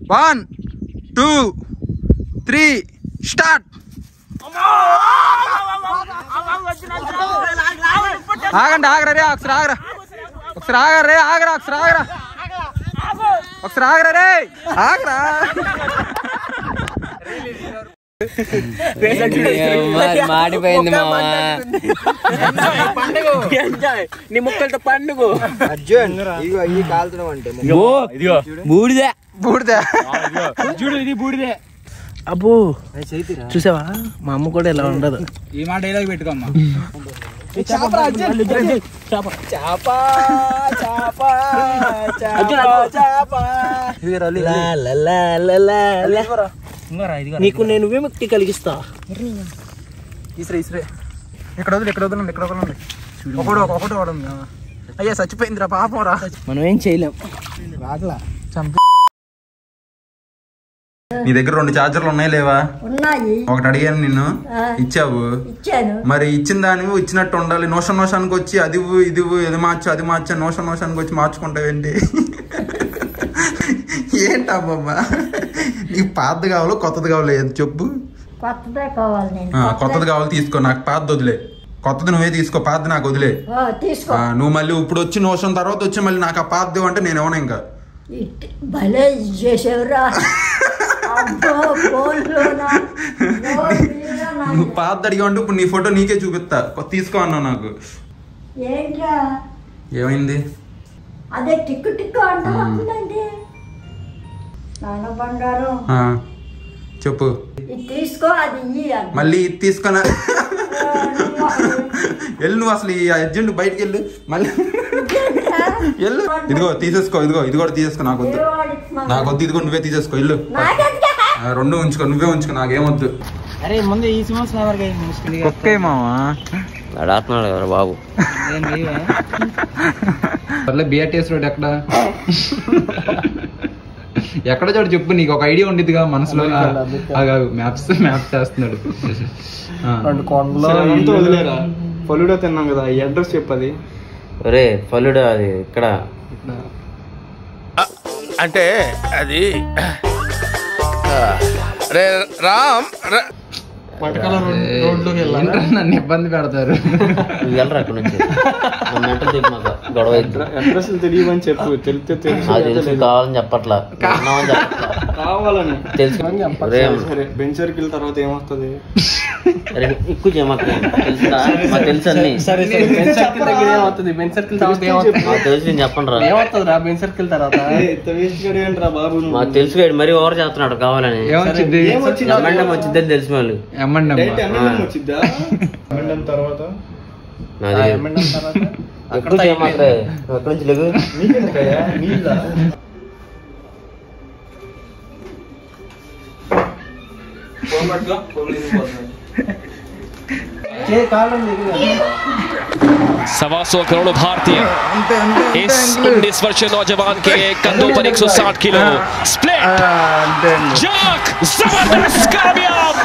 One two three start ఆగండి ఆగరా రే ఒకసారి ఆగరా ఒకసారి ఆగరా రే ఆగరా ఒకసారి ఆగరా ఒకసారి ఆగరా రే ఆగరా మాడిపోయింది మామ నీ ముక్కలతో పండుగ అర్జున్ ఇగో ఈ కాల్చడం అంటే బూడిదే బూడిద చూడు ఇది బూడిదే అబ్బో చూసావా మా అమ్మ కూడా ఇలా ఉండదు ఈ మాట డైలాగ్ పెట్టుకోమ్మా నీకు నేను విముక్తి కలిగిస్తా ఇసరే ఇసరే ఇక్కడ వదిలి ఇక్కడ వదలండి ఇక్కడ వదలండి ఒకడు ఒకటి వాడు అయ్యా చచ్చిపోయిందిరా పాపం రా మనం ఏం చేయలేం నీ దగ్గర రెండు ఛార్జర్లు ఉన్నాయి లేవా ఉన్నాయి ఒకటి అడిగాను నిన్ను ఆ. ఇచ్చావు ఇచ్చాను మరి ఇచ్చిన దానివి ఇచ్చినట్టు ఉండాలి నోషన్ నోషానికి వచ్చి అది ఇవ్వు, ఇది ఇవ్వు, ఇది మార్చు అది మార్చు అని నోషన్ నోషానికి వచ్చి మార్చుకుంటావేంటి ఏంటమ్మమ్మా నీకు పాతది కావాలో కొత్తది కావాలో ఏది చెప్పు కొత్తదే కావాలి నేను ఆ, కొత్తది కావాలి తీసుకో నాకు పాతది వదిలే కొత్తది నువ్వే తీసుకో పాతది నాకు వదిలే ఓ, తీసుకో ఆ, నువ్వు మళ్ళీ ఇప్పుడు వచ్చి నోషన్ తర్వాత వచ్చి మళ్ళీ నాకు ఆ పాతది అంటే నేను ఇవ్వను ఇంకా ఇట్ భలే ఇది చేసేవరా అబ్బో ఫోన్లోనా ఫోన్ మీద నా- నువ్వు పాతది అడిగావంటే ఇప్పుడు నీ ఫోటో నీకే చూపిస్తా కొ- తీసుకో అన్నావు నాకు ఏంట్రా ఏమైంది అదే టిక్కు టిక్కు అంట వస్తుందండి నాన్న బంగారం ఆ, చెప్పు ఇది తీసుకో అది ఇయ్యి అంట. మళ్ళీ ఇది తీసుకున్నా ఆ, నువ్వు- వెళ్ళు నువ్వు అసలు ఈ అర్జెంట్ బయటికి వెళ్ళు మళ్ళీ ఇదేంట్రా? వెళ్ళు ఇదిగో తీసేసుకో ఇదిగో ఇది కూడా తీసేసుకో నాకు వద్దు దేవుడికి మన- నాకు వద్దు ఇదిగో నువ్వే తీసేసుకో ఇల్లు నాకెందుకే? రెండు ఉంచుకో నువ్వే ఉంచుకో నాకేమొద్దు అరే ముందు ఈ సినిమా ఫ్లవర్ కుక్కే మావా అడాతున్నాడు కదా బాబు సర్లే బిఆర్టీఎస్ రోడ్ ఎక్కడ ఎక్కడ చోటు చెప్పు నీకు ఒక ఐడియా ఉండిద్దిగా మనసులో మ్యాప్స్ మ్యాప్స్ చేస్తున్నాడు ఆ. రెండు కొండలు అంతా వదిలేరా పొలుడో తిన్నాం కదా ఈ అడ్రస్ చెప్పది ఒరే ఫలుడు అది ఇక్కడ అంటే అది రే రామ్ ర- పటకాల రోడ్లోకి వెళ్ళాలి ఏంట్రా నన్ను ఇబ్బంది పెడతారు నువ్వు వెళ్ళరా అక్కడ నుంచి నా మెంటల్ చెప్పు మాకు గొడవ అవుతుంది. అడ్రస్ తెలియమని చెప్పు తెలిస్తే తెలుసు నాకు తెలుసు కావాలని చెప్పట్లా ఉన్నామని చెప్పట్లా కావాలని తెలుసు ఒరే, సరే బెంచ్ సర్కిల్ తర్వాత ఏమొస్తుంది అరే, ఎక్కువ చేయమాక తెలుసురా మాకు తెలుసు అన్ని సరే సరే బెంచ్ సర్కిల్ దగ్గర ఏమవుతుంది బెంచ్ సర్కిల్ తర్వాత ఏమవుతుంది మాకు తెలుసు నేను చెప్పండి రా ఏమవుతుంది రా బెంచ్ సర్కిల్ తర్వాత ఇంత వేస్ట్ గడి ఏంట్రా బాబు నువ్వు? మాకు తెలుసు వీడు మరీ ఓవర్ చేస్తున్నాడు కావాలని ఏమొచ్చింది ఏమొచ్చింది? ఎమ్మండం వచ్చిందని తెలుసు వాళ్ళు ఎమ్మండి డైరెక్ట్ అమ్మా ఎంఎంఎం వచ్చిద్దా ఎంఎంఎం తర్వాత నాది ఎక్కువ చేయమాక ఎక్కడి నుంచి లేవు నీకెందుకయ్యా నీళ్ళ सवा सौ करोड़ भारतीय इस 19 वर्षीय नौजवान के कंधों पर 160 किलो स्प्लिट जाक जबरदस्त कामयाब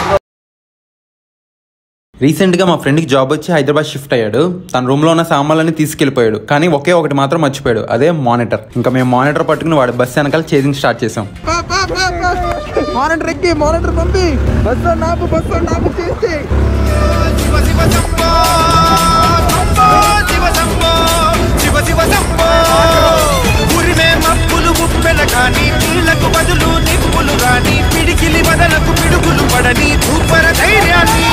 రీసెంట్ గా మా ఫ్రెండ్ కి జాబ్ వచ్చి హైదరాబాద్ షిఫ్ట్ అయ్యాడు తన రూమ్ లో ఉన్న సామాన్లన్నీ తీసుకెళ్లిపోయాడు కానీ ఒకే ఒకటి మాత్రం మర్చిపోయాడు అదే మానిటర్ ఇంకా మేము మానిటర్ పట్టుకుని వాడి బస్ వెనకాల చేసింగ్ స్టార్ట్ చేసాం మానిటర్ ఎక్కి మానిటర్ పంపి బస్ నాపు బస్ నాపు చేసి శివ శివ శంభో శంభో శివ శంభో శివ శివ శంభో ఉరిమే మప్పులు ఉప్పెల కాని నీళ్లకు బదులు నిప్పులు రాని పిడికిలి వదలకు పిడుగులు పడని ధూపర ధైర్యాన్ని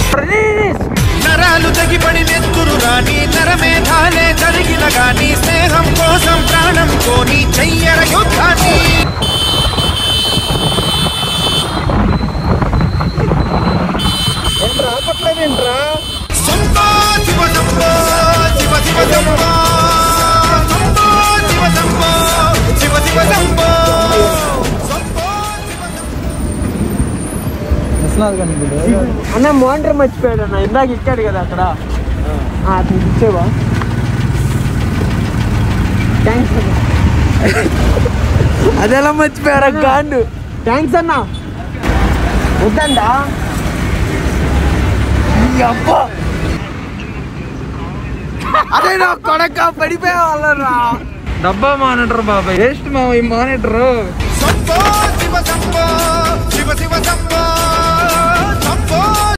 నరాలు తెగిపడి నెత్తురు రాని నరమేధాలే జరిగిన గాని స్నేహం కోసం ప్రాణం కోని చెయ్యర యుద్ధాన్ని శంభో శివ శంభో శివ శివ శంభో శంభో శివ శంభో శివ శివ శంభో శంభో అన్న మోనిటర్ మర్చిపోయాడు అన్న ఇందాక ఇచ్చాడు కదా అక్కడ ఆ, అది ఇచ్చేవా థ్యాంక్స్ అదెలా మర్చిపోయారా గాండు థ్యాంక్స్ అన్న వద్దండా ఈ అబ్బా అదే నా కొడక పడిపోయే వాళ్ళరా డబ్బా మానిటర్ బాబాయ్ వేస్ట్ మా ఈ మానిటర్ శంభో